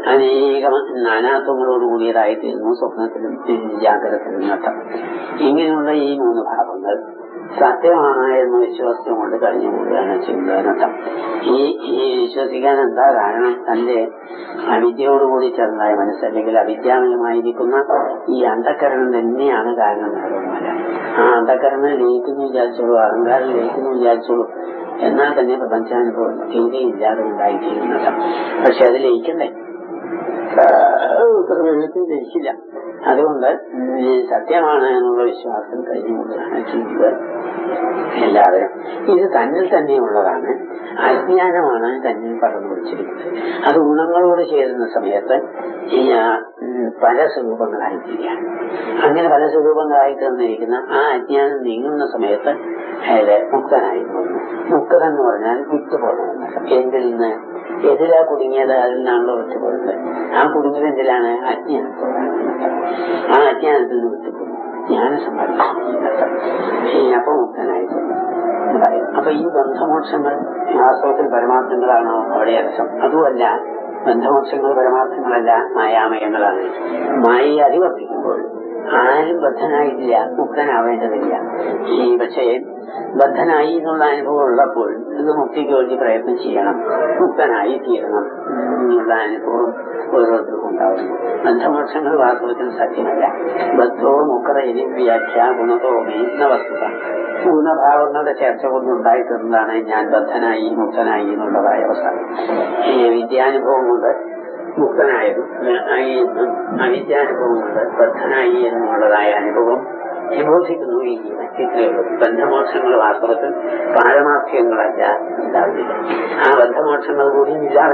അനേക നാനാത്വങ്ങളോട് കൂടിയതായിത്തീരുന്നു സ്വപ്നത്തിലും ജാഗ്രതത്തിലും നട്ടം ഇങ്ങനെയുള്ള ഈ മൂന്ന് ഭാവങ്ങൾ സത്യമാണ് എന്ന് വിശ്വാസം കൊണ്ട് കഴിഞ്ഞു കൂടുകയാണ് ചെയ്യുന്നതിനർത്ഥം ഈ ഈ വിശ്വസിക്കാൻ എന്താ കാരണം തന്റെ അവിദ്യയോടുകൂടി ചേർന്നതായ മനസ്സല്ലെങ്കിൽ അവിദ്യാമയമായിരിക്കുന്ന ഈ അന്ധക്കരണം തന്നെയാണ് കാരണം നേടുന്നത് ആ അന്ധക്കരണം ലയിക്കുന്നു വിചാരിച്ചോളൂ അഹങ്കാരം ലയിക്കുന്നു വിചാരിച്ചോളൂ എന്നാൽ തന്നെ പ്രപഞ്ചാനുഭവം തീരെയില്ലാതെ ഉണ്ടായിത്തീരുന്നത് പക്ഷെ അത് ലയിക്കണ്ടേ പ്രപഞ്ചത്തിൽ ലയിച്ചില്ല അതുകൊണ്ട് ഈ സത്യമാണ് എന്നുള്ള വിശ്വാസം കഴിഞ്ഞുകൊണ്ടാണ് ചെയ്യുന്നത് എല്ലാവരും ഇത് തന്നിൽ തന്നെയുള്ളതാണ് അജ്ഞാനമാണ് തന്നിൽ പടർന്നു പിടിച്ചിരിക്കുന്നത് അത് ഗുണങ്ങളോട് ചേരുന്ന സമയത്ത് ഈ ആ, ഉം, പല സ്വരൂപങ്ങളായി തീരുകയാണ് അങ്ങനെ പല സ്വരൂപങ്ങളായി തീർന്നിരിക്കുന്ന ആ അജ്ഞാനം നീങ്ങുന്ന സമയത്ത് അയാള് മുക്തനായി പോകുന്നു മുക്തൻ എന്ന് പറഞ്ഞാൽ വിട്ടുപോകണമെന്നർത്ഥം എന്തിൽ നിന്ന് എതിരാ കുടുങ്ങിയത് അതിൽ നിന്നാണല്ലോ വിട്ടുപോകുന്നത് ആ കുടുങ്ങിയത് എന്തിലാണ് അജ്ഞാനത്തോടാണ് എന്നർത്ഥം. ആ അജ്ഞാനത്തിൽ നിന്ന് വിട്ടുപോകുന്നു ജ്ഞാനം സമ്പാദിക്കുന്നർത്ഥം അപ്പൊ മുക്തനായി തീർന്നു എന്ന് പറയും. അപ്പൊ ഈ ബന്ധമോക്ഷങ്ങൾ വാസ്തവത്തിൽ പരമാർത്ഥങ്ങളാണോ അവിടെ അർത്ഥം അതുമല്ല ബന്ധമോക്ഷങ്ങൾ പരമാർത്ഥങ്ങളല്ല മായാമയങ്ങളാണ് മായയെ അതിവർത്തിക്കുമ്പോൾ ആരും ബദ്ധനായിട്ടില്ല മുക്തനാവേണ്ടതില്ല ഈ പക്ഷേ ബദ്ധനായി എന്നുള്ള അനുഭവം ഉള്ളപ്പോൾ ഇത് മുക്തിക്ക് വേണ്ടി പ്രയത്നം ചെയ്യണം മുക്തനായി തീരണം എന്നുള്ള അനുഭവം ഓരോരുത്തർക്കും ഉണ്ടാവുന്നു ബന്ധമോക്ഷങ്ങൾ വാസ്തവത്തിൽ സത്യമല്ല ബദ്ധോ മുക്കറയിലെ വ്യാഖ്യ ഗുണതോ എന്ന വസ്തുത ഗുണഭാവങ്ങളുടെ ചേർച്ച കൊണ്ടുണ്ടായി തീർന്നതാണ് ഞാൻ ബദ്ധനായി മുക്തനായി എന്നുള്ളതായ അവസ്ഥ ഈ വിദ്യാനുഭവം കൊണ്ട് മുക്തനായതും ഈ അവിദ്യാനുഭവം കൊണ്ട് ബദ്ധനായി എന്നുള്ളതായ അനുഭവം വിമോചിക്കുന്നു ഈ ജീവൻ ഇത്രയുള്ളൂ ബന്ധമോക്ഷങ്ങൾ വാസ്തവത്തിൽ പാരമാർത്ഥ്യങ്ങളല്ല ഉണ്ടാവുന്നില്ല ആ ബന്ധമോക്ഷങ്ങൾ കൂടി ഇല്ലാതെ